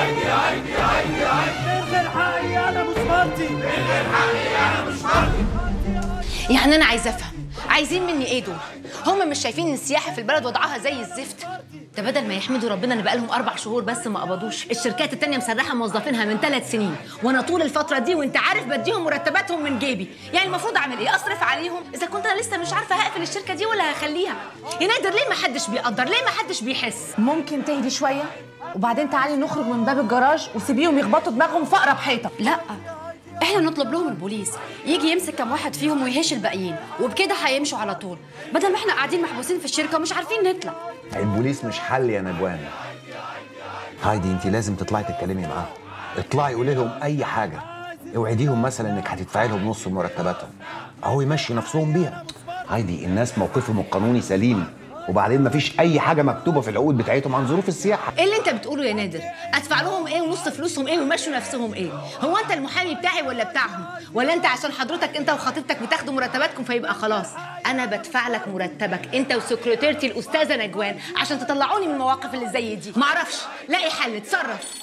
يعني انا عايزه افهم عايزين مني ايه دول هم مش شايفين ان السياحه في البلد وضعها زي الزفت ده بدل ما يحمدوا ربنا ان بقالهم اربع شهور بس ما قبضوش الشركات التانية مسرحه موظفينها من ثلاث سنين وانا طول الفتره دي وانت عارف بديهم مرتباتهم من جيبي يعني المفروض اعمل ايه اصرف عليهم اذا كنت انا لسه مش عارفه هقفل الشركه دي ولا هخليها يا نادر ليه ما حدش بيقدر ليه ما حدش بيحس ممكن تهدي شويه وبعدين تعالي نخرج من باب الجراج وسيبيهم يخبطوا دماغهم في اقرب حيطه لا احنا نطلب لهم البوليس يجي يمسك كم واحد فيهم ويهش الباقيين وبكده هيمشوا على طول بدل ما احنا قاعدين محبوسين في الشركه ومش عارفين نطلع البوليس مش حل يا نجوان هايدي انت لازم تطلعي تتكلمي معاهم اطلعي قولي لهم اي حاجه اوعديهم مثلا انك هتدفعي لهم نص مرتباتهم اهو يمشي نفسهم بيها هايدي الناس موقفهم القانوني سليم وبعدين مفيش اي حاجه مكتوبه في العقود بتاعتهم عن ظروف السياحه ايه اللي انت بتقوله يا نادر ادفع لهم ايه ونص فلوسهم ايه ويمشوا نفسهم ايه هو انت المحامي بتاعي ولا بتاعهم ولا انت عشان حضرتك انت وخطيبتك بتاخدوا مرتباتكم فيبقى خلاص انا بدفع لك مرتبك انت وسكرتيرتي الاستاذه نجوان عشان تطلعوني من المواقف اللي زي دي معرفش لاقي حل اتصرف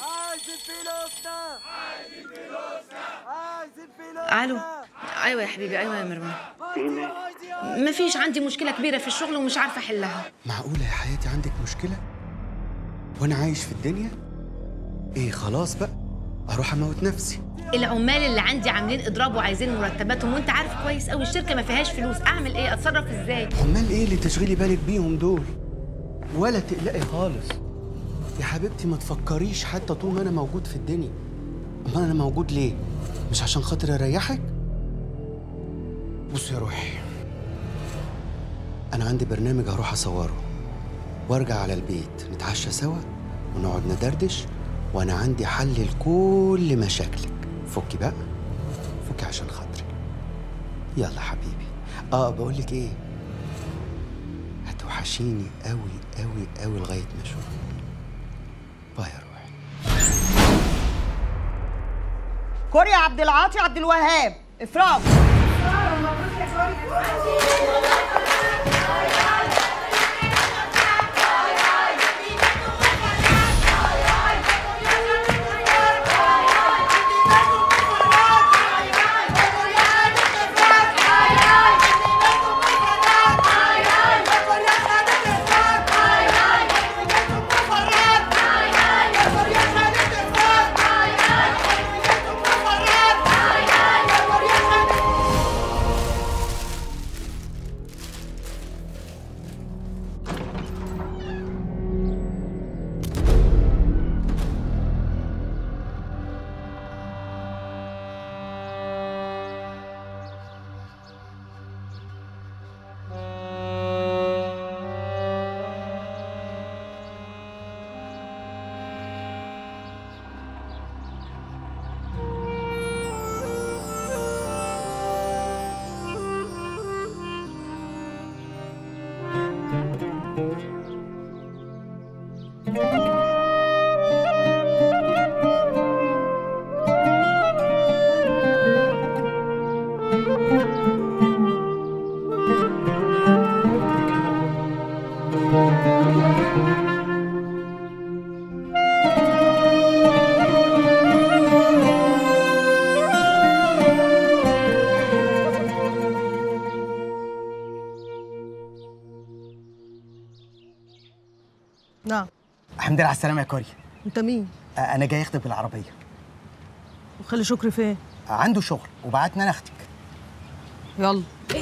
الو ايوه يا حبيبي ايوه يا مروان مفيش عندي مشكله كبيره في الشغل ومش عارفه احلها معقولة يا حياتي عندك مشكلة؟ وأنا عايش في الدنيا؟ إيه خلاص بقى أروح أموت نفسي العمال اللي عندي عاملين اضراب وعايزين مرتباتهم وانت عارف كويس قوي الشركه ما فيهاش فلوس اعمل ايه اتصرف ازاي عمال إيه اللي تشغلي بالك بيهم دول؟ ولا تقلقي خالص يا حبيبتي ما تفكريش حتى طول ما أنا موجود في الدنيا أمال أنا موجود ليه؟ مش عشان خاطر أريحك؟ بصي يا روحي أنا عندي برنامج هروح أصوره وأرجع على البيت نتعشى سوا ونقعد ندردش وأنا عندي حل لكل مشاكلك فكي بقى فكي عشان خاطري يلا حبيبي اه بقول لك ايه هتوحشيني قوي قوي قوي لغايه ما اشوفك باي يا روحي كوريا عبد العاطي عبد الوهاب افراج نعم الحمد لله على السلامة يا كوريا انت مين آه، أنا جاي أخدك بالعربية وخلي شكري فين آه، عنده شغل وبعتني أنا أخدك يلا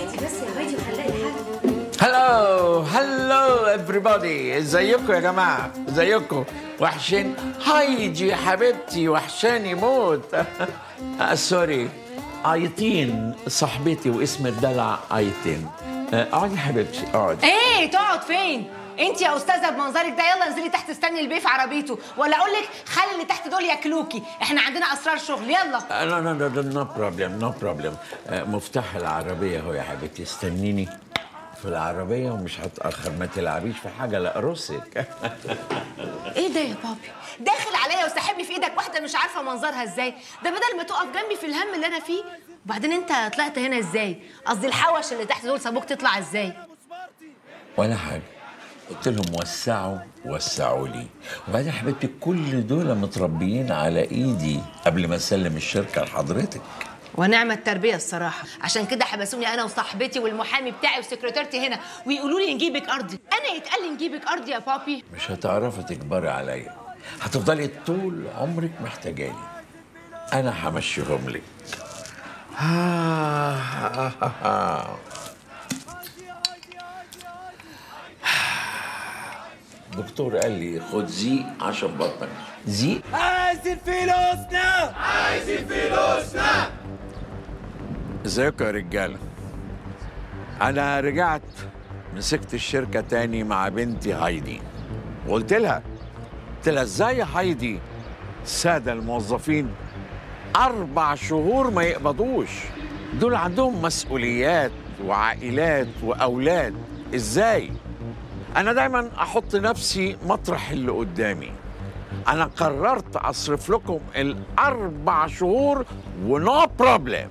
هلو هلو everybody ازيكم يا جماعه ازيكم وحشين هايدي يا حبيبتي وحشاني موت آه، سوري ايتين صاحبتي واسم الدلع ايتين آه، اقعدي يا حبيبتي اقعدي ايه تقعد فين انت يا استاذه بمنظرك ده يلا انزلي تحت استني البيه في عربيته ولا اقول لك خلي اللي تحت دول ياكلوكي احنا عندنا اسرار شغل يلا لا لا لا نو بروبلم نو بروبلم مفتاح العربيه اهو يا حبيبتي استنيني في العربيه ومش هتاخر ما تلعبيش في حاجه لا ارصك ايه ده يا بابي داخل عليا وساحبني في ايدك واحده مش عارفه منظرها ازاي ده بدل ما تقف جنبي في الهم اللي انا فيه وبعدين انت طلعت هنا ازاي قصدي الحوش اللي تحت دول سابوك تطلع ازاي ولا حاجه قلت لهم وسعوا وسعوا لي وبعدين يا حبيبتي كل دول متربيين على ايدي قبل ما اسلم الشركه لحضرتك ونعم التربيه الصراحه عشان كده حبسوني انا وصاحبتي والمحامي بتاعي وسكرتيرتي هنا ويقولوا لي نجيبك ارضي انا يتقال لي نجيبك ارضي يا بابي مش هتعرفي تكبري عليا هتفضلي طول عمرك محتاجاني انا همشيهم لك دكتور قال لي خد زيق عشان بطنك زيق عايزين فلوسنا عايزين فلوسنا ازيكم يا رجاله انا رجعت مسكت الشركه تاني مع بنتي هايدي وقلت لها قلت لها ازاي يا هايدي الساده الموظفين اربع شهور ما يقبضوش دول عندهم مسؤوليات وعائلات واولاد ازاي انا دايما احط نفسي مطرح اللي قدامي انا قررت اصرف لكم الاربع شهور ونو بروبلم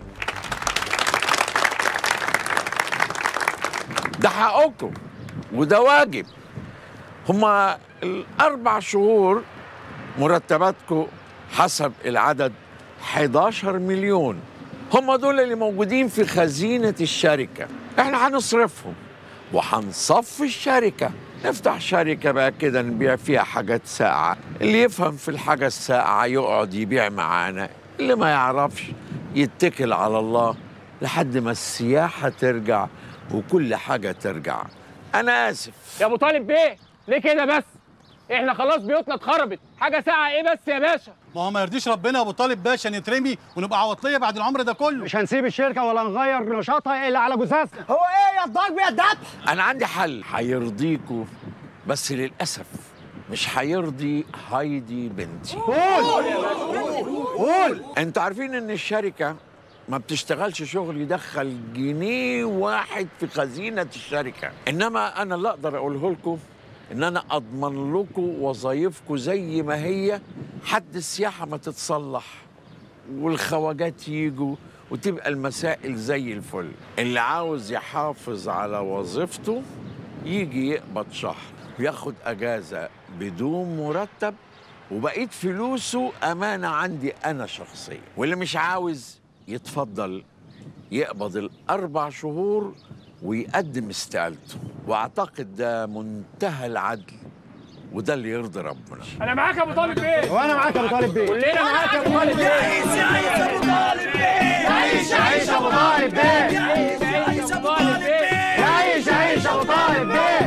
ده حقكم وده واجب هما الأربع شهور مرتباتكم حسب العدد 11 مليون هم دول اللي موجودين في خزينة الشركة احنا هنصرفهم وهنصفي الشركة نفتح شركة بقى كده نبيع فيها حاجات ساقعة اللي يفهم في الحاجة الساقعة يقعد يبيع معانا اللي ما يعرفش يتكل على الله لحد ما السياحة ترجع وكل حاجة ترجع أنا آسف يا ابو طالب بيه ليه كده بس احنا خلاص بيوتنا اتخربت حاجه ساعه ايه بس يا باشا ما هو ما يرضيش ربنا يا ابو طالب باشا نترمي ونبقى عواطليه بعد العمر ده كله مش هنسيب الشركه ولا نغير نشاطها الا على جثثنا هو ايه يا الضرب يا الذبح أنا عندي حل هيرضيكوا بس للأسف مش هيرضي هايدي بنتي قول قول انتوا عارفين ان الشركة ما بتشتغلش شغل يدخل جنيه واحد في خزينة الشركة انما انا اللي اقدر اقوله لكم ان انا اضمن لكم وظايفكم زي ما هي حد السياحة ما تتصلح والخواجات يجوا وتبقى المسائل زي الفل اللي عاوز يحافظ على وظيفته يجي يقبض شهر وياخد اجازة بدون مرتب وبقيت فلوسه أمانة عندي أنا شخصيا واللي مش عاوز يتفضل يقبض الأربع شهور ويقدم استقالته وأعتقد ده منتهى العدل وده اللي يرضي ربنا انا معاك يا ابو طالب بيه وانا معاك يا ابو طالب بيه كلنا معاك يا ابو طالب بيه عيش عيش ابو طالب بيه عيش عيش ابو طالب بيه عيش ابو طالب بيه عيش عيش ابو طالب بيه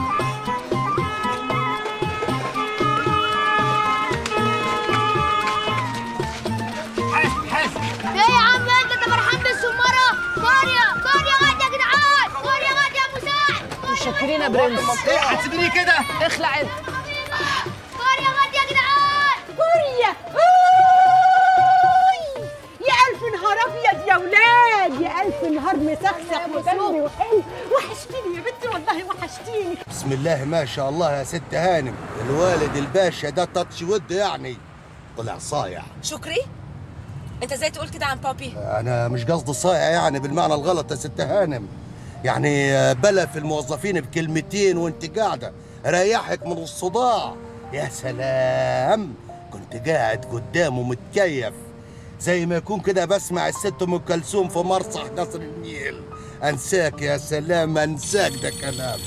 ايه يا عم انت انت فرحان بالسماره قريه قريه غد يا جدعان قريه غد يا ابو سعد متشكرين يا برنس ايه هتسيبيني كده اخلع انت قريه غد يا جدعان قرية يا ألف نهار أبيض يا ولاد يا ألف نهار مسخسخ وبني وحلو وحشتيني يا بنتي والله وحشتيني بسم الله ما شاء الله يا ست هانم الوالد الباشا ده تاتش ود يعني طلع صايع شكري انت ازاي تقول كده عن بابي انا مش قصدي صايع يعني بالمعنى الغلط يا ست هانم يعني بلا في الموظفين بكلمتين وانت قاعده ريحك من الصداع يا سلام كنت قاعد قدامه متكيف زي ما يكون كده بسمع الست ام كلثوم في مرصح قصر النيل انساك يا سلام انساك ده كلام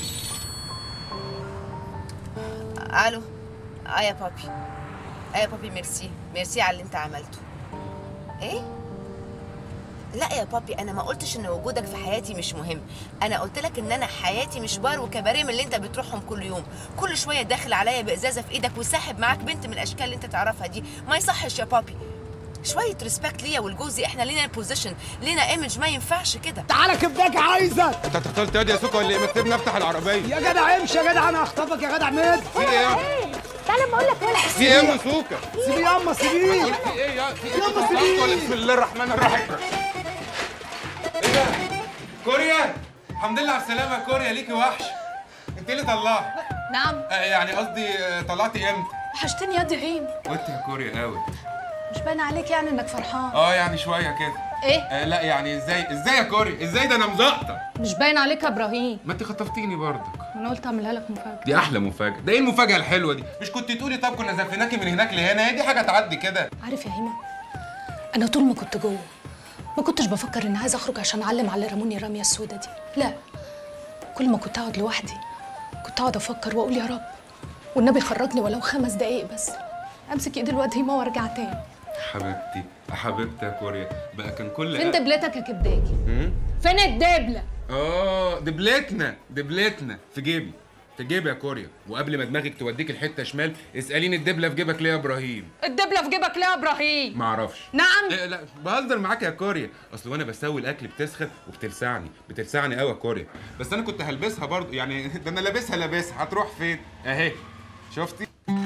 الو اه يا بابي اه يا بابي ميرسي ميرسي على اللي انت عملته ايه لا يا بابي انا ما قلتش ان وجودك في حياتي مش مهم انا قلت لك ان انا حياتي مش بار وكباريه من اللي انت بتروحهم كل يوم كل شويه داخل عليا بازازه في ايدك وساحب معاك بنت من الاشكال اللي انت تعرفها دي ما يصحش يا بابي شويه ريسبكت ليا ولجوزي احنا لينا بوزيشن لينا ايمج ما ينفعش كده تعالى كبداك عايزك انت هتختار تادي يا سوكا ولا ايه مكتبنا افتح العربيه يا جدع امشي يا جدع انا هخطفك يا جدع مد في ايه تعالى ما أقول لك ولا في ايه يا سوكا سيبيه ياما سيبيه في ايه يا في ايه يلا انتوا سيبيه. طلعتوا ولا بسم الله الرحمن الرحيم ايه ده كوريا الحمد لله على السلامه يا كوريا ليكي وحش انت اللي طلعت نعم آه يعني قصدي آه، طلعتي امتى وحشتني يا دعيم وانت يا كوريا قوي مش باين عليك يعني انك فرحان اه يعني شويه كده ايه آه لا يعني ازاي ازاي يا كوري ازاي ده انا مزقطه مش باين عليك يا ابراهيم ما انت خطفتيني برضك انا قلت اعملها لك مفاجاه دي احلى مفاجاه ده ايه المفاجاه الحلوه دي مش كنت تقولي طب كنا زفناكي من هناك لهنا هي دي حاجه تعدي كده عارف يا هيما انا طول ما كنت جوه ما كنتش بفكر اني عايزه اخرج عشان اعلم على اللي رموني الرميه السوداء دي لا كل ما كنت اقعد لوحدي كنت اقعد افكر واقول يا رب والنبي خرجني ولو خمس دقايق بس امسك ايد الواد هيما وارجع تاني حبيبتي حبيبتي يا كوريا بقى كان كل فين دبلتك يا كبداكي هم؟ فين الدبله اه دبلتنا دبلتنا في جيبي في جيبي يا كوريا وقبل ما دماغك توديك الحته شمال اساليني الدبله في جيبك ليه يا ابراهيم الدبله في جيبك ليه يا ابراهيم ما اعرفش نعم إيه لا بهزر معاك يا كوريا اصل وانا بسوي الاكل بتسخن وبتلسعني بتلسعني قوي يا كوريا بس انا كنت هلبسها برضو يعني ده انا لابسها لابسها هتروح فين اهي شفتي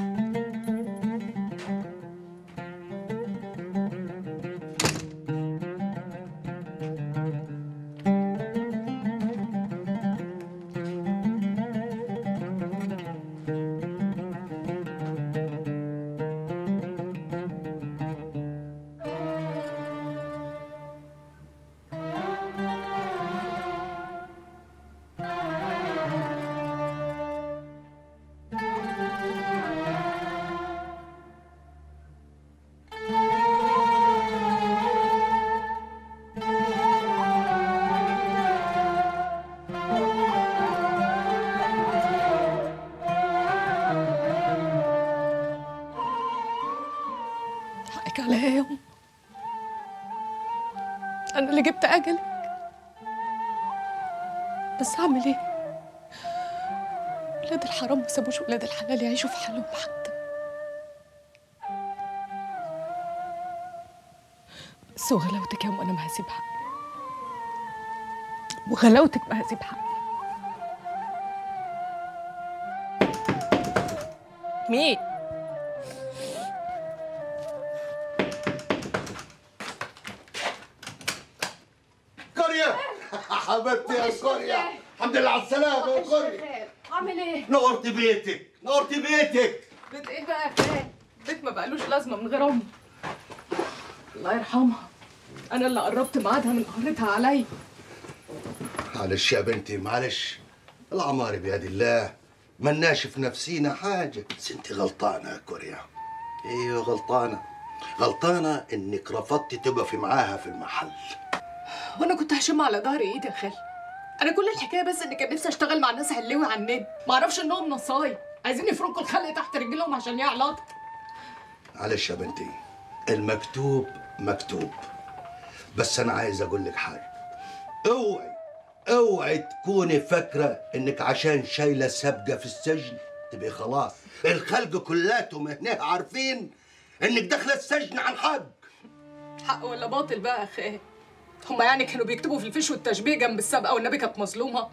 حقك عليا يا يوم انا اللي جبت اجلك بس اعمل ايه ولاد الحرام ما سابوش ولاد الحلال يعيشوا في حالهم حتى بس وغلاوتك يا ام انا ما هسيب حقي وغلاوتك ما هسيب حقي مين كوريا حبيبتي يا كوريا الحمد لله على السلامة يا كوريا عامل ايه نورت بيتك نورت بيتك بيت ايه بقى يا خال بيت ما بقالوش لازمه من غير امي الله يرحمها انا اللي قربت ميعادها من قهرتها عليا معلش يا بنتي معلش العمار بيد الله ملناش في نفسينا حاجة بس انت غلطانة يا كوريا ايوه غلطانة غلطانة انك رفضتي تقفي معاها في المحل وانا كنت هشم على ظهر ايدي يا خال انا كل الحكايه بس ان كان نفسي اشتغل مع الناس حلوي على النت ما اعرفش انهم نصايب عايزين يفركوا الخلق تحت رجلهم عشان يعلى اكتر معلش يا بنتي المكتوب مكتوب بس انا عايز اقول لك حاجه اوعي اوعي تكوني فاكره انك عشان شايله سابقه في السجن تبقي خلاص الخلق كلاتهم هنا عارفين انك داخله السجن عن حق حق ولا باطل بقى يا خال هما يعني كانوا بيكتبوا في الفيش والتشبيه جنب السابقه والنبي كانت مظلومه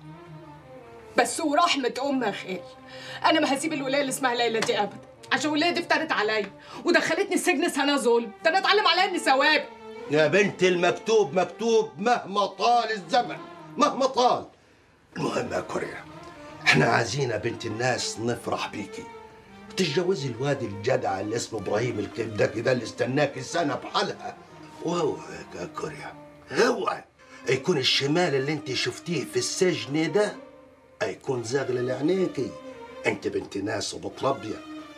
بس ورحمه ام يا خال انا ما هسيب الولايه اللي اسمها ليلى دي ابدا عشان الولايه دي افترت عليا ودخلتني السجن سنه ظلم ده انا اتعلم عليها اني ثواب يا بنت المكتوب مكتوب مهما طال الزمن مهما طال المهم يا كوريا احنا عايزين يا بنت الناس نفرح بيكي تتجوزي الواد الجدع اللي اسمه ابراهيم الكبده كده اللي استناكي سنه بحالها واوعى يا كوريا اوعى يكون الشمال اللي انت شفتيه في السجن ده هيكون زاغل لعينيكي انت بنت ناس وبتربيه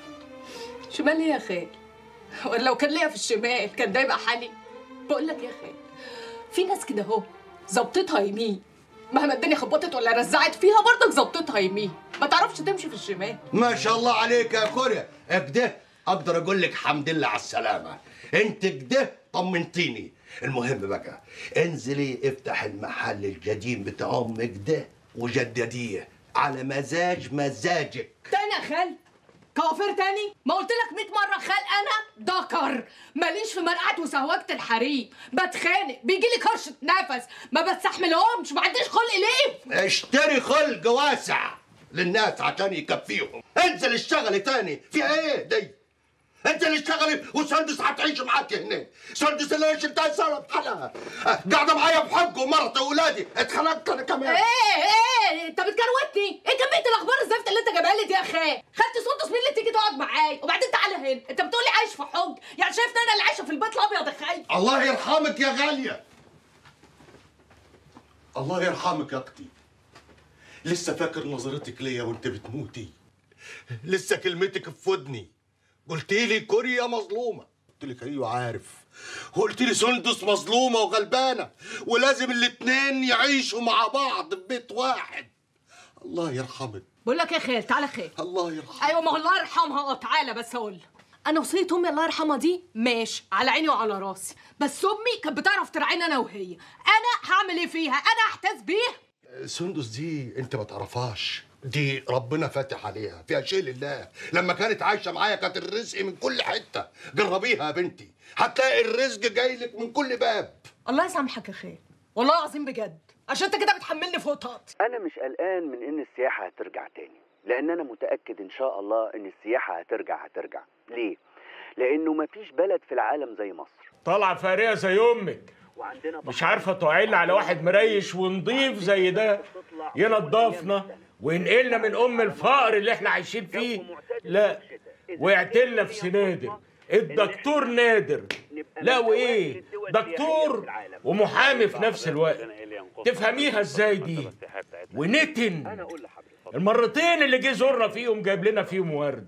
شمال ايه يا خال ولا لو كان ليا في الشمال كان ده يبقى حالي بقول لك يا خال في ناس كده اهو ظبطتها يمين مهما الدنيا خبطت ولا رزعت فيها برضك ظبطتها يمين ما تعرفش تمشي في الشمال ما شاء الله عليك يا كوريا كده اقدر اقول لك حمد لله على السلامه انت كده طمنتيني المهم بقى انزلي افتح المحل القديم بتاع امك ده وجدديه على مزاج مزاجك تاني يا خال كوافير تاني ما قلت لك 100 مره خال انا دكر ماليش في مرقعه وسهوجه الحريم بتخانق بيجي لي كرشه نفس ما بستحملهمش ما عنديش خلق ليه اشتري خلق واسع للناس عشان يكفيهم انزل اشتغلي تاني في ايه دي انت اللي اشتغلي وسندس هتعيش معاك هنا سندس اللي ايش انت سنه بحالها اه، قاعده معايا بحق ومرتي واولادي اتخنقت انا كمان ايه ايه انت بتكروتني ايه كميه الاخبار الزفت اللي انت جايبها لي دي يا خال خدت سندس مين اللي تيجي تقعد معايا وبعدين تعالى هنا انت بتقولي عايش في حج يعني شايف ان انا اللي عايشه في البيت الابيض يا خال الله يرحمك يا غاليه الله يرحمك يا اختي لسه فاكر نظرتك ليا وانت بتموتي لسه كلمتك في ودني قلت لي كوريا مظلومه قلت لك ايوه عارف وقلت لي سندس مظلومه وغلبانه ولازم الاتنين يعيشوا مع بعض في بيت واحد الله يرحمك بقول لك يا خال تعالى خال الله يرحمك ايوه ما هو الله يرحمها اه تعالى بس اقول لك. انا وصيه امي الله يرحمها دي ماشي على عيني وعلى راسي بس امي كانت بتعرف ترعيني انا وهي انا هعمل ايه فيها انا احتاس بيها سندس دي انت ما تعرفهاش دي ربنا فاتح عليها فيها شيء لله لما كانت عايشه معايا كانت الرزق من كل حته جربيها يا بنتي هتلاقي الرزق جاي لك من كل باب الله يسامحك يا خال والله العظيم بجد عشان انت كده بتحملني فوق طاقتي انا مش قلقان من ان السياحه هترجع تاني لان انا متاكد ان شاء الله ان السياحه هترجع هترجع ليه لانه مفيش بلد في العالم زي مصر طالعه فاريه زي امك مش عارفه تعين على واحد مريش ونضيف زي ده ينضفنا وينقلنا من ام الفقر اللي احنا عايشين فيه لا وقعت لنا في سنادر الدكتور نادر لا وايه دكتور ومحامي في نفس الوقت تفهميها ازاي دي ونتن المرتين اللي جه زورنا فيهم جايب لنا فيهم ورد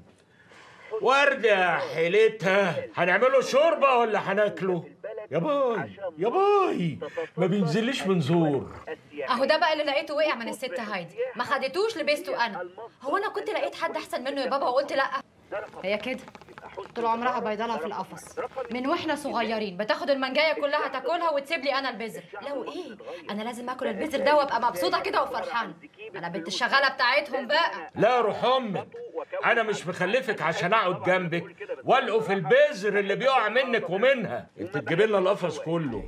ورد يا حيلتها هنعمله شوربه ولا هناكله يا باي يا باي ما بينزلش من زور اهو ده بقى اللي لقيته وقع من الست هايدي ما خدتوش لبسته انا هو انا كنت لقيت حد احسن منه يا بابا وقلت لا هي كده طول عمرها بيضلها في القفص من واحنا صغيرين بتاخد المنجايه كلها تاكلها وتسيب لي انا البذر لو ايه انا لازم اكل البذر ده وابقى مبسوطه كده وفرحانه انا بنت الشغاله بتاعتهم بقى لا روح امك انا مش مخلفك عشان اقعد جنبك والقوا في البذر اللي بيقع منك ومنها انت تجيب لنا القفص كله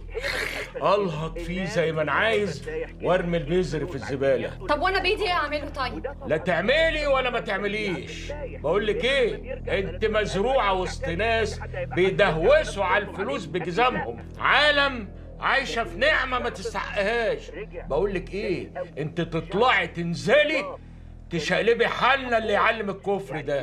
الهق فيه زي ما انا عايز وارمي البذر في الزباله طب وانا بايدي ايه اعمله طيب لا تعملي ولا ما تعمليش بقول لك ايه انت مزروعه وسط ناس بيدهوسوا على الفلوس بجزامهم عالم عايشه في نعمه ما تستحقهاش بقول لك ايه انت تطلعي تنزلي تشقلبي حالنا اللي يعلم الكفر ده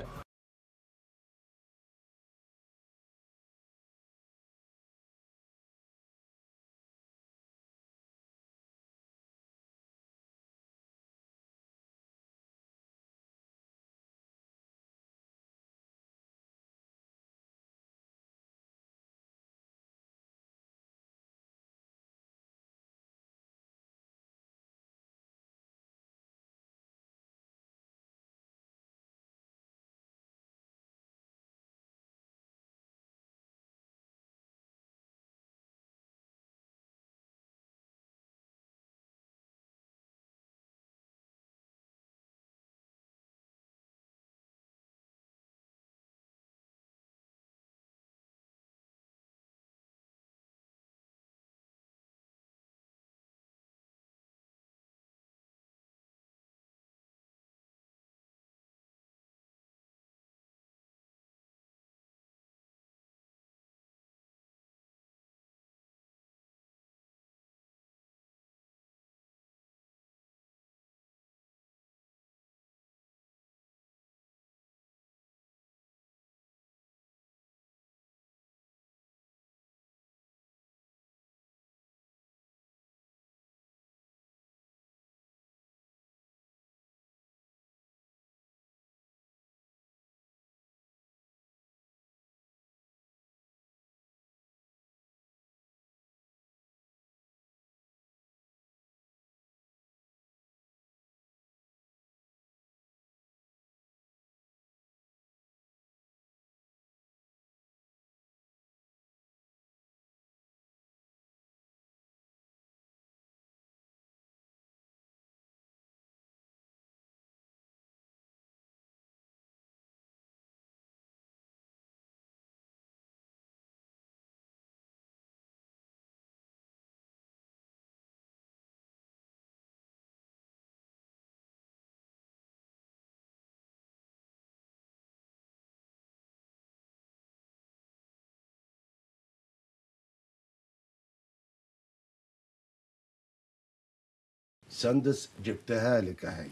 سندس جبتها لك اهي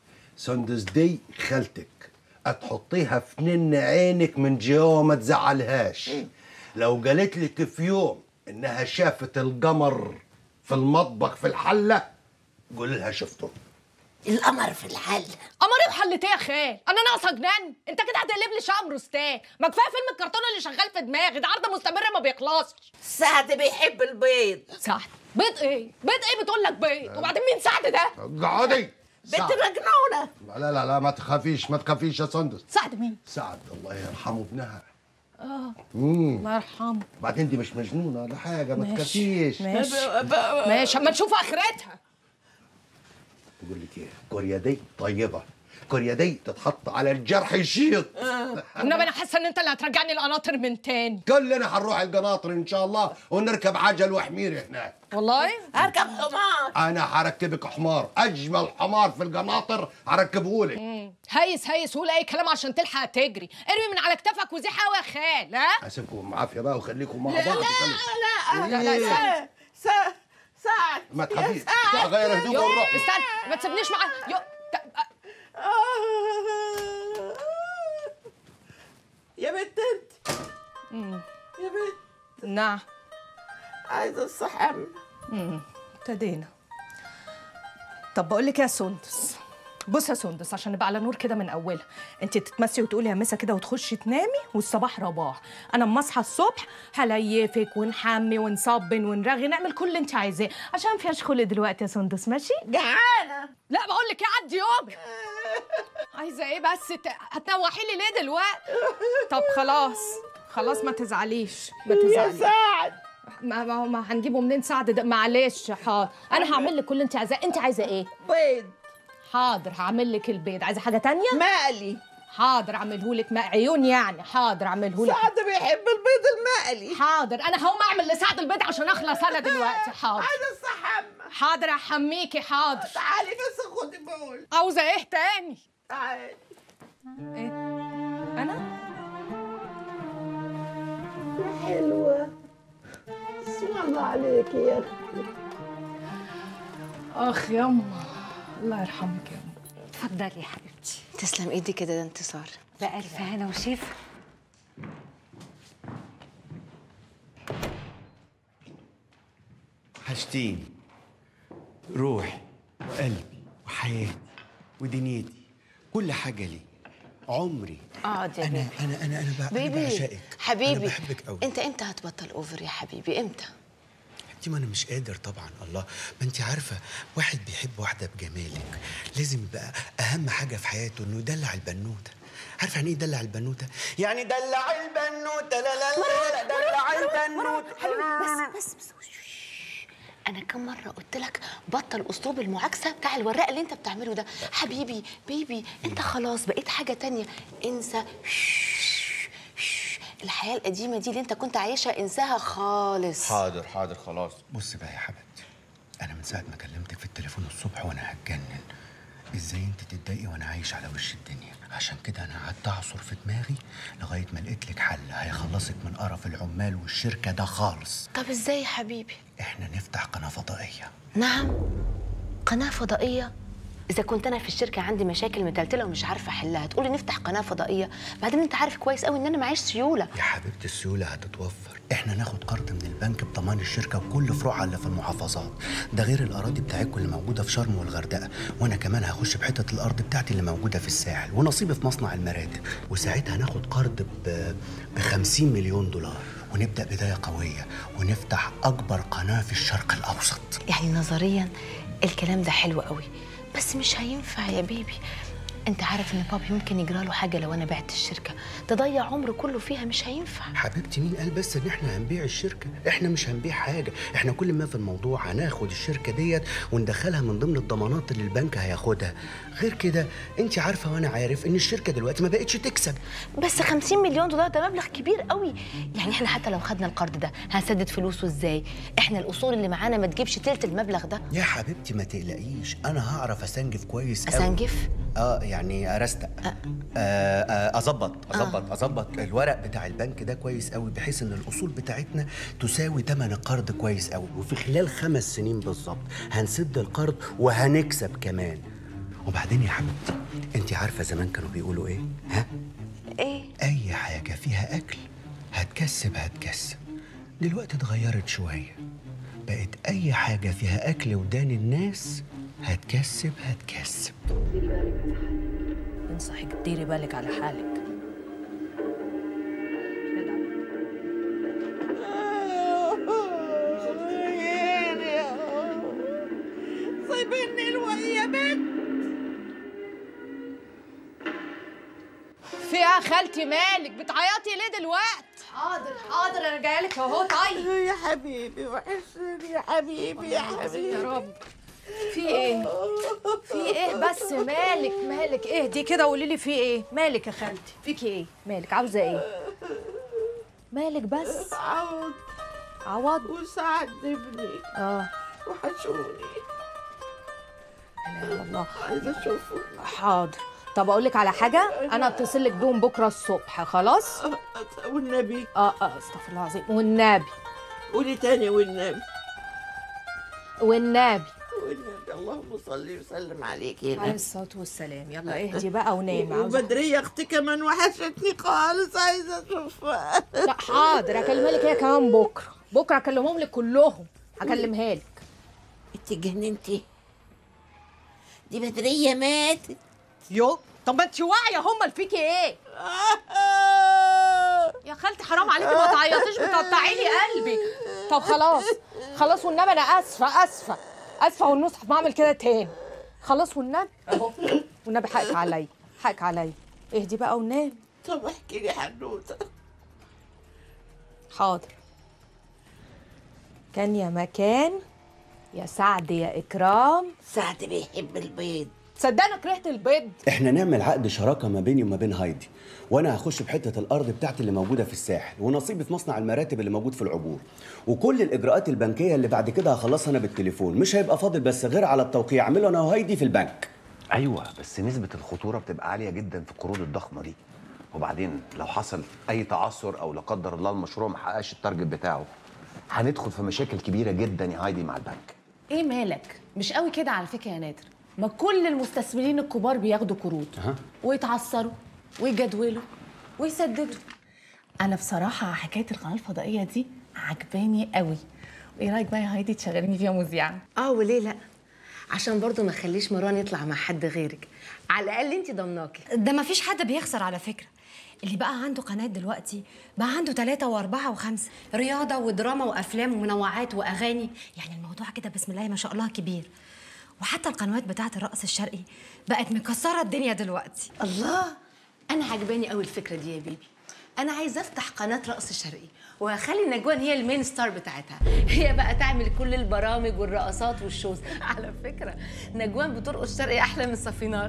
سندس دي خالتك هتحطيها في نن عينك من جوا ما تزعلهاش لو قالت لك في يوم انها شافت القمر في المطبخ في الحله قول لها شفته القمر في الحل قمري وحلت ايه يا خال انا ناقصه جنان انت كده هتقلب لي شقه بروستان ما كفايه فيلم الكرتون اللي شغال في دماغي ده عرض مستمر ما بيخلصش سعد بيحب البيض سعد بيض ايه بيض ايه بتقول لك بيض وبعدين مين سعد ده اقعدي بنت مجنونه لا لا لا ما تخافيش ما تخافيش يا سندس سعد مين سعد الله يرحمه ابنها اه امم الله يرحمه بعدين دي مش مجنونه ولا حاجه ما ماشي. تخافيش ماشي ماشي اما نشوف اخرتها بقول لك ايه كوريا دي طيبه كوريا دي تتحط على الجرح يشيط انما انا حاسه ان انت اللي هترجعني القناطر من تاني كلنا هنروح القناطر ان شاء الله ونركب عجل وحمير هناك والله اركب حمار انا هركبك حمار اجمل حمار في القناطر هركبه لك مم. هيس هيس قول اي كلام عشان تلحق تجري ارمي من على كتفك وزيح قوي يا خال ها اسيبكم عافيه بقى وخليكم مع لا، بعض لا، لا لا إيه؟ لا سعد سعد ما تخافيش يا سعد. غير هدومي يو، ونروح استنى ما تسيبنيش معاه يو ت- يا بنت انت مم. يا بنت نعم عايزه الصحم مم. ابتدينا طب بقول لك يا سندس بص يا سندس عشان نبقى على نور كده من اولها انت تتمسي وتقولي يا مسا كده وتخشي تنامي والصباح رباح انا اما اصحى الصبح هليفك ونحمي ونصبن ونرغي نعمل كل اللي انت عايزاه عشان ما فيهاش خلق دلوقتي يا سندس ماشي جعانه لا بقول لك يعدي يومك عايزه ايه بس ت... هتنوحي لي ليه دلوقتي طب خلاص خلاص ما تزعليش ما يا تزعليش سعد ما ما, ما هنجيبه منين سعد ده معلش حاضر انا هعمل لك كل اللي انت عايزاه انت عايزه ايه بيض حاضر هعمل لك البيض عايزه حاجه تانية مقلي حاضر اعمله لك عيون يعني حاضر اعمله لك سعد بيحب البيض المقلي حاضر انا هقوم اعمل لسعد البيض عشان اخلص انا دلوقتي حاضر عايزه الصحم حاضر احميكي حاضر تعالي بس خدي بول عاوزه ايه تاني تعالي ايه انا يا حلوه اسم الله عليك يا اختي اخ يما الله يرحمك يا اتفضلي يا حبيبتي تسلم ايدي كده ده انتصار بألف هنا وشفا وحشتيني روحي وقلبي وحياتي ودنيتي كل حاجة لي عمري اقعد يا أنا بيبي أنا أنا أنا, ب- أنا بيبي بعشقك حبيبي أنا بحبك قوي انت امتى هتبطل اوفر يا حبيبي امتى انت ما انا مش قادر طبعا الله ما انت عارفه واحد بيحب واحده بجمالك لازم يبقى اهم حاجه في حياته انه يدلع البنوته عارفه يعني ايه يدلع البنوته يعني دلع البنوته لا لا لا, لا دلع البنوته حبيبي بس بس بس انا كم مره قلت لك بطل اسلوب المعاكسه بتاع الوراق اللي انت بتعمله ده حبيبي بيبي انت خلاص بقيت حاجه تانية انسى الحياه القديمه دي اللي انت كنت عايشها انساها خالص حاضر حاضر خلاص بص بقى يا حبيبتي انا من ساعه ما كلمتك في التليفون الصبح وانا هتجنن ازاي انت تتضايقي وانا عايش على وش الدنيا عشان كده انا قعدت اعصر في دماغي لغايه ما لقيت لك حل هيخلصك من قرف العمال والشركه ده خالص طب ازاي يا حبيبي احنا نفتح قناه فضائيه نعم قناه فضائيه اذا كنت انا في الشركه عندي مشاكل متلتله ومش عارفه احلها تقولي نفتح قناه فضائيه بعدين انت عارف كويس قوي ان انا معيش سيوله يا حبيبتي السيوله هتتوفر احنا ناخد قرض من البنك بضمان الشركه وكل فروعها اللي في المحافظات ده غير الاراضي بتاعتكم اللي موجوده في شرم والغردقه وانا كمان هخش بحته الارض بتاعتي اللي موجوده في الساحل ونصيبي في مصنع المراتب وساعتها ناخد قرض ب ب 50 مليون دولار ونبدا بدايه قويه ونفتح اكبر قناه في الشرق الاوسط يعني نظريا الكلام ده حلو قوي بس مش هينفع يا بيبي انت عارف ان بابي ممكن يجرى له حاجه لو انا بعت الشركه تضيع عمره كله فيها مش هينفع حبيبتي مين قال بس ان احنا هنبيع الشركه احنا مش هنبيع حاجه احنا كل ما في الموضوع هناخد الشركه ديت وندخلها من ضمن الضمانات اللي البنك هياخدها غير كده انت عارفه وانا عارف ان الشركه دلوقتي ما بقتش تكسب بس 50 مليون دولار ده مبلغ كبير قوي يعني احنا حتى لو خدنا القرض ده هنسدد فلوسه ازاي احنا الاصول اللي معانا ما تجيبش تلت المبلغ ده يا حبيبتي ما تقلقيش انا هعرف اسنجف كويس قوي. أسنجف؟ اه يعني ارستق آه آه اظبط اظبط اظبط الورق بتاع البنك ده كويس قوي بحيث ان الاصول بتاعتنا تساوي ثمن القرض كويس قوي وفي خلال خمس سنين بالظبط هنسد القرض وهنكسب كمان وبعدين يا حبيبتي انت عارفه زمان كانوا بيقولوا ايه ها ايه اي حاجه فيها اكل هتكسب هتكسب دلوقتي اتغيرت شويه بقت اي حاجه فيها اكل ودان الناس هتكسب هتكسب انصحك ديري بالك على حالك سايبني الوقت يا بنت في ايه يا خالتي مالك بتعيطي ليه دلوقتي حاضر حاضر انا جايه لك اهو طيب يا حبيبي وحشني يا حبيبي يا حبيبي يا رب في ايه في ايه بس مالك مالك اهدي كده وقولي لي في ايه مالك يا خالتي فيكي ايه مالك عاوزه ايه مالك بس عوض عوض وسعد ابني اه وحشوني لا إله إلا الله عايزه اشوفه حاضر طب اقول لك على حاجه انا اتصل لك بيهم بكره الصبح خلاص والنبي اه اه استغفر الله العظيم والنبي قولي تاني والنبي والنبي والنبي اللهم صل وسلم عليك يا عليه نبي الصلاه والسلام يلا اهدي بقى ونامي عاوزة- وبدرية اختي كمان وحشتني خالص عايزه اشوفها لا حاضر هكلمها لك هي كمان بكره بكره هكلمهم لك كلهم هكلمها لك انت جننتي دي بدرية ماتت يو طب ما انت واعيه هم فيكي ايه يا خالتي حرام عليكي ما تعيطيش بتقطعي لي قلبي طب خلاص خلاص والنبي انا اسفه اسفه اسفه والنصح ما اعمل كده تاني خلاص والنبي اهو والنبي حقك عليا حقك عليا اهدي بقى ونام طب احكي لي حنوته حاضر كان يا مكان يا سعد يا اكرام سعد بيحب البيض صدقني كرهت البيض احنا نعمل عقد شراكه ما بيني وما بين هايدي وانا هخش بحته الارض بتاعتي اللي موجوده في الساحل ونصيبي في مصنع المراتب اللي موجود في العبور وكل الاجراءات البنكيه اللي بعد كده هخلصها انا بالتليفون مش هيبقى فاضل بس غير على التوقيع اعمله انا وهايدي في البنك ايوه بس نسبه الخطوره بتبقى عاليه جدا في القروض الضخمه دي وبعدين لو حصل اي تعثر او لا قدر الله المشروع ما حققش التارجت بتاعه هندخل في مشاكل كبيره جدا يا هايدي مع البنك ايه مالك مش قوي كده على فكره يا نادر ما كل المستثمرين الكبار بياخدوا قروض أها. ويتعثروا ويجدولوا ويسددوا انا بصراحه حكايه القناه الفضائيه دي عجباني قوي ايه رايك بقى يا هايدي تشغليني فيها مذيعه اه وليه لا عشان برضو ما خليش مروان يطلع مع حد غيرك على الاقل انت ضمناكي ده ما فيش حد بيخسر على فكرة اللي بقى عنده قناة دلوقتي بقى عنده ثلاثة وأربعة وخمسة رياضة ودراما وأفلام ومنوعات وأغاني يعني الموضوع كده بسم الله ما شاء الله كبير وحتى القنوات بتاعة الرقص الشرقي بقت مكسرة الدنيا دلوقتي الله انا عجباني قوي الفكره دي يا بيبي انا عايزه افتح قناه رقص شرقي وهخلي نجوان هي المين ستار بتاعتها هي بقى تعمل كل البرامج والرقصات والشوز على فكره نجوان بترقص شرقي احلى من صفينار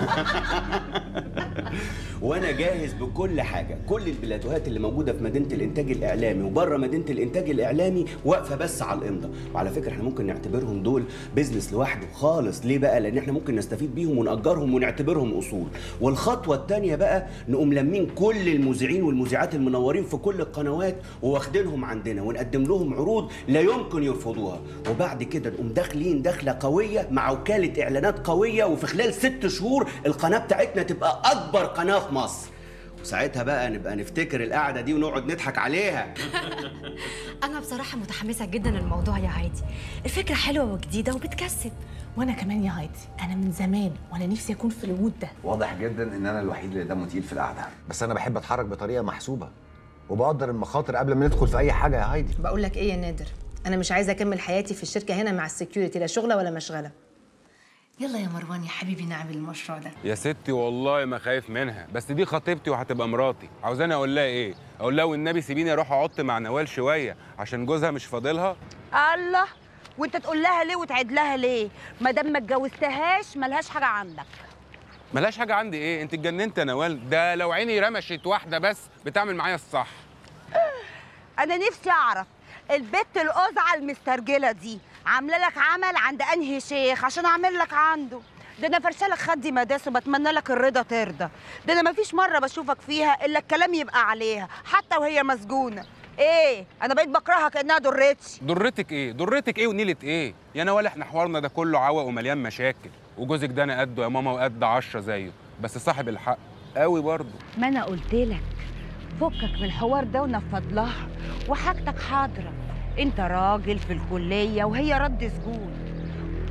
وانا جاهز بكل حاجه كل البلاتوهات اللي موجوده في مدينه الانتاج الاعلامي وبره مدينه الانتاج الاعلامي واقفه بس على الامضه وعلى فكره احنا ممكن نعتبرهم دول بيزنس لوحده خالص ليه بقى لان احنا ممكن نستفيد بيهم ونأجرهم ونعتبرهم اصول والخطوه الثانيه بقى نقوم لمين كل المذيعين والمذيعات المنورين في كل القنوات وواخدينهم عندنا ونقدم لهم عروض لا يمكن يرفضوها وبعد كده نقوم داخلين دخله قويه مع وكاله اعلانات قويه وفي خلال ست شهور القناه بتاعتنا تبقى اكبر قناه في مصر وساعتها بقى نبقى نفتكر القعده دي ونقعد نضحك عليها أنا بصراحة متحمسة جدا للموضوع يا عادي الفكرة حلوة وجديدة وبتكسب وانا كمان يا هايدي انا من زمان وانا نفسي اكون في الوجود ده واضح جدا ان انا الوحيد اللي دمه تقيل في القعده بس انا بحب اتحرك بطريقه محسوبه وبقدر المخاطر قبل ما ندخل في اي حاجه يا هايدي بقول لك ايه يا نادر انا مش عايزه اكمل حياتي في الشركه هنا مع السكيورتي لا شغله ولا مشغله يلا يا مروان يا حبيبي نعمل المشروع ده يا ستي والله ما خايف منها بس دي خطيبتي وهتبقى مراتي عاوزاني اقول لها ايه اقول لها والنبي سيبيني اروح اقعد مع نوال شويه عشان جوزها مش فاضلها الله وانت تقول لها ليه وتعيد لها ليه ما دام ما اتجوزتهاش ملهاش حاجه عندك ملهاش حاجه عندي ايه انت اتجننت يا نوال ده لو عيني رمشت واحده بس بتعمل معايا الصح انا نفسي اعرف البت القزعه المسترجله دي عامله لك عمل عند انهي شيخ عشان اعمل لك عنده ده انا فرشالك خدي مداس وبتمنى لك الرضا ترضى ده انا مفيش مره بشوفك فيها الا الكلام يبقى عليها حتى وهي مسجونه ايه انا بقيت بكرهها كانها ضرتي ضرتك ايه ضرتك ايه ونيله ايه يا نوال احنا حوارنا ده كله عوق ومليان مشاكل وجوزك ده انا قده يا ماما وقد عشرة زيه بس صاحب الحق قوي برضه ما انا قلت لك فكك من الحوار ده ونفض لها وحاجتك حاضره انت راجل في الكليه وهي رد سجون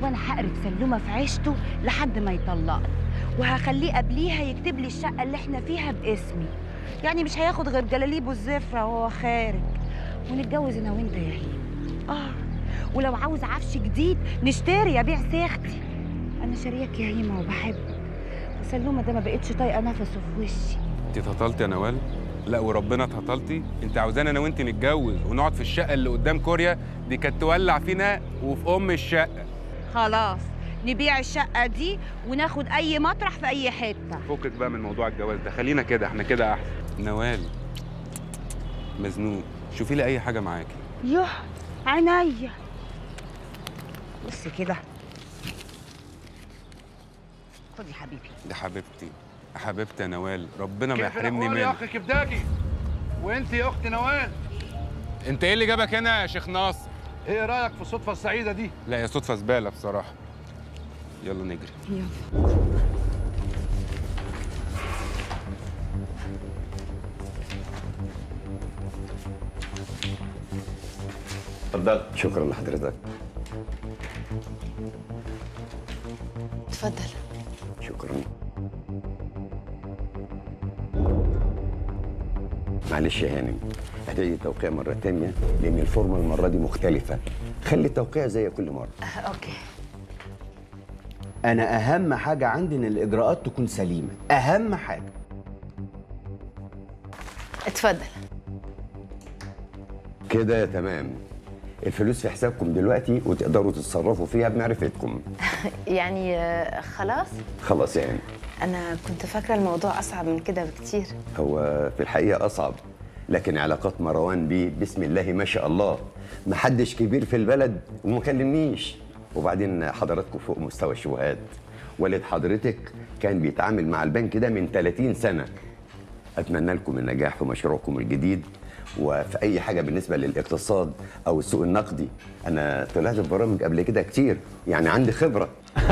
وانا هقرف سلومه في عيشته لحد ما يطلقني وهخليه قبليها يكتب لي الشقه اللي احنا فيها باسمي يعني مش هياخد غير جلاليبه الزفره وهو خارج ونتجوز انا وانت يا هيم اه ولو عاوز عفش جديد نشتري ابيع سيختي انا شاريك يا هيمه وبحبك وسلومه ده ما بقتش طايقه نفسه في وشي انت اتهطلتي يا نوال لا وربنا اتهطلتي انت عاوزانا انا وانت نتجوز ونقعد في الشقه اللي قدام كوريا دي كانت تولع فينا وفي ام الشقه خلاص نبيع الشقه دي وناخد اي مطرح في اي حته فكك بقى من موضوع الجواز ده خلينا كده احنا كده احسن نوال مزنوق شوفي لي اي حاجه معاكي يوه عينيا بص كده خد يا حبيبي دي حبيبتي حبيبتي يا نوال ربنا ما كيف يحرمني الأخبار يا منك اخي كبداجي وانت يا اختي نوال انت ايه اللي جابك هنا يا شيخ ناصر ايه رايك في الصدفه السعيده دي لا يا صدفه زباله بصراحه يلا نجري يلا اتفضل شكرا لحضرتك اتفضل شكرا معلش يا هانم هتعيدي التوقيع مرة تانية لأن الفورمة المرة دي مختلفة خلي التوقيع زي كل مرة اوكي انا اهم حاجه عندي ان الاجراءات تكون سليمه اهم حاجه اتفضل كده تمام الفلوس في حسابكم دلوقتي وتقدروا تتصرفوا فيها بمعرفتكم يعني آه، خلاص خلاص يعني انا كنت فاكره الموضوع اصعب من كده بكتير هو في الحقيقة أصعب لكن علاقات مروان بيه بسم الله ما شاء الله محدش كبير في البلد وما كلمنيش وبعدين حضراتكم فوق مستوى الشبهات والد حضرتك كان بيتعامل مع البنك ده من 30 سنة أتمنى لكم النجاح في مشروعكم الجديد وفي أي حاجة بالنسبة للاقتصاد أو السوق النقدي أنا طلعت في برامج قبل كده كتير يعني عندي خبرة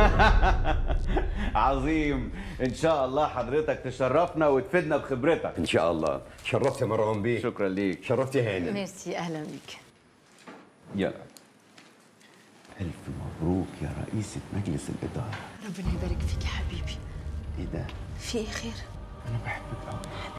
عظيم ان شاء الله حضرتك تشرفنا وتفيدنا بخبرتك إن شاء الله شرفت يا مروان بيه شكرا ليك شرفت يا هانم ميرسي اهلا بيك يلا الف مبروك يا رئيسة مجلس الإدارة ربنا يبارك فيك يا حبيبي ايه ده في ايه خير انا بحبك قوي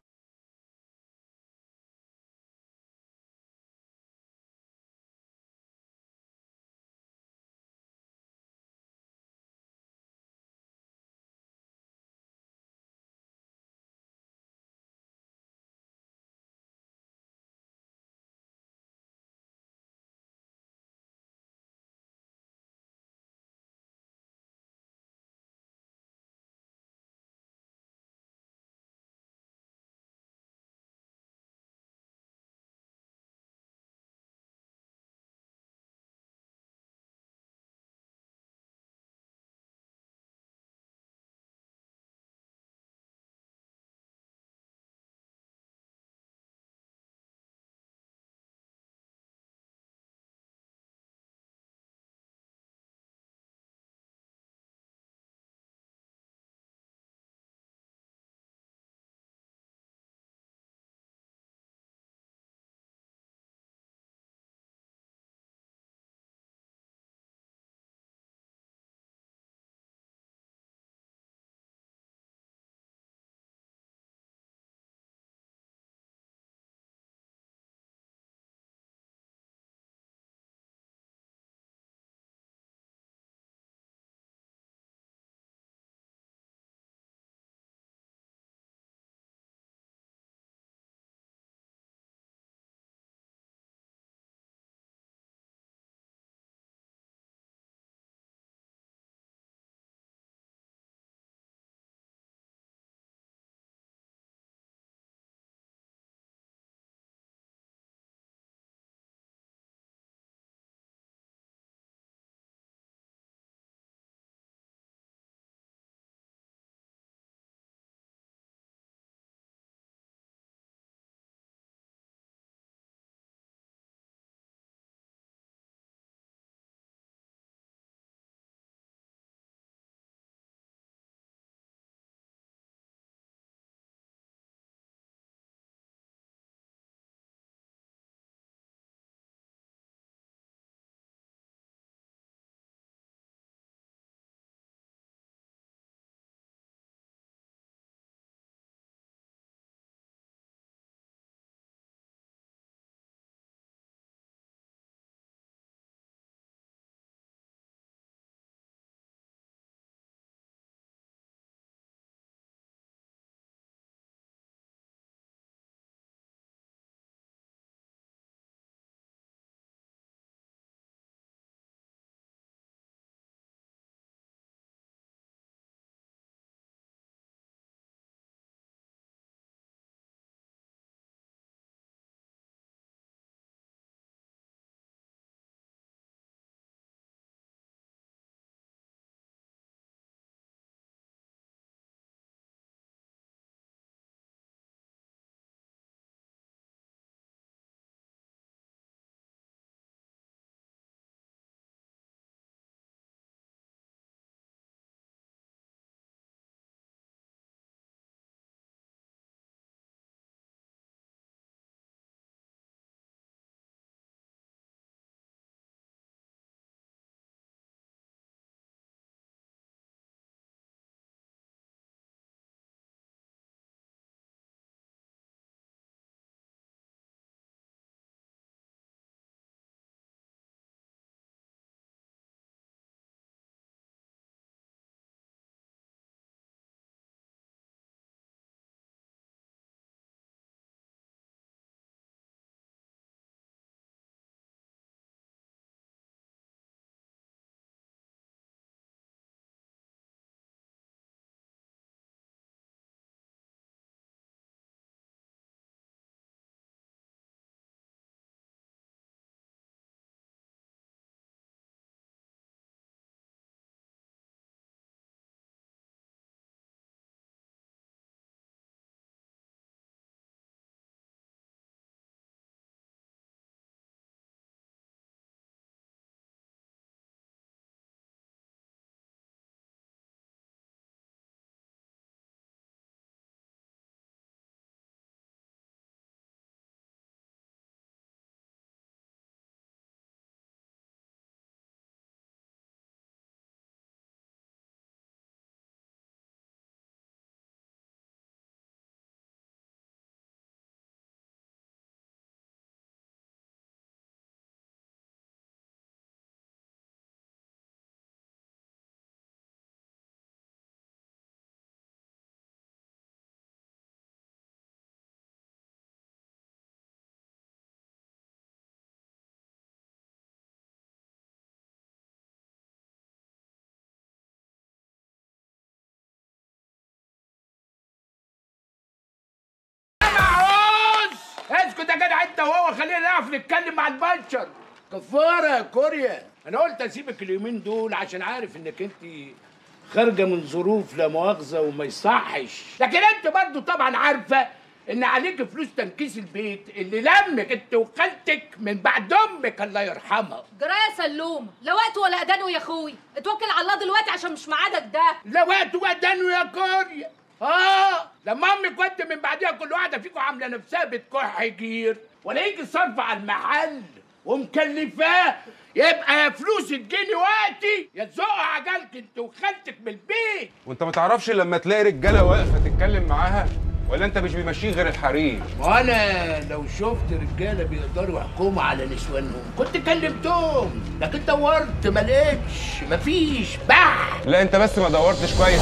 اسكت يا جدع انت وهو خلينا نعرف نتكلم مع البشر كفاره يا كوريا انا قلت اسيبك اليومين دول عشان عارف انك انت خارجه من ظروف لا مؤاخذه وما يصحش لكن انت برضو طبعا عارفه ان عليك فلوس تنكيس البيت اللي لمك انت وخالتك من بعد امك الله يرحمها جرايه سلوم لا وقت ولا اذان يا اخوي اتوكل على الله دلوقتي عشان مش ميعادك ده لا وقت ودانه يا كوريا اه لما امك وانت من بعدها كل واحده فيكم عامله نفسها بتكح جير ولا يجي صرف على المحل ومكلفاه يبقى يا فلوس تجيني وقتي يا تزقوا عجلك انت وخالتك من البيت وانت ما تعرفش لما تلاقي رجاله واقفه تتكلم معاها ولا انت مش بيمشيه غير الحريم وانا لو شفت رجاله بيقدروا يحكموا على نسوانهم كنت كلمتهم لكن دورت ما لقيتش مفيش بح لا انت بس ما دورتش كويس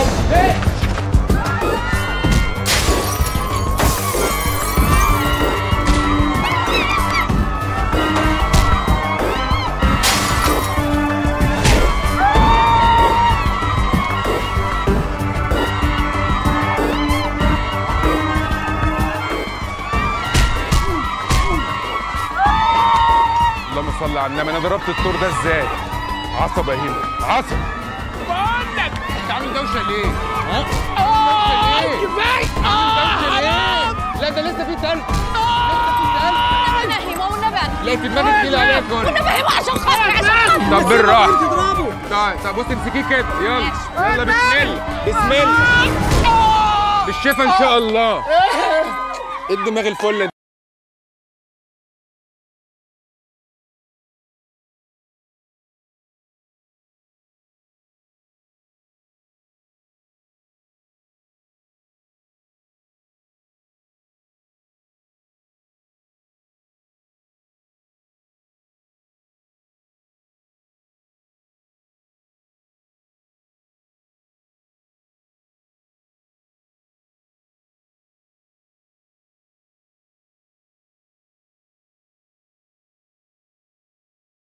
اللهم صل على النبي انا ضربت الطور ده ازاي عصب يا هيمو عصب بقول لك انت عامل دوشه ليه ها اه ليه؟ كفايه عامل دوشه ليه لا ده لسه في تلج انا هيما والنبي انا لا في دماغك تقيل عليها كوري والنبي هيما عشان خاطري عشان خاطري طب بالراحه طيب طب بص امسكيه كده يلا يلا بسم الله بسم الله بالشفا ان شاء الله ايه الدماغ الفله دي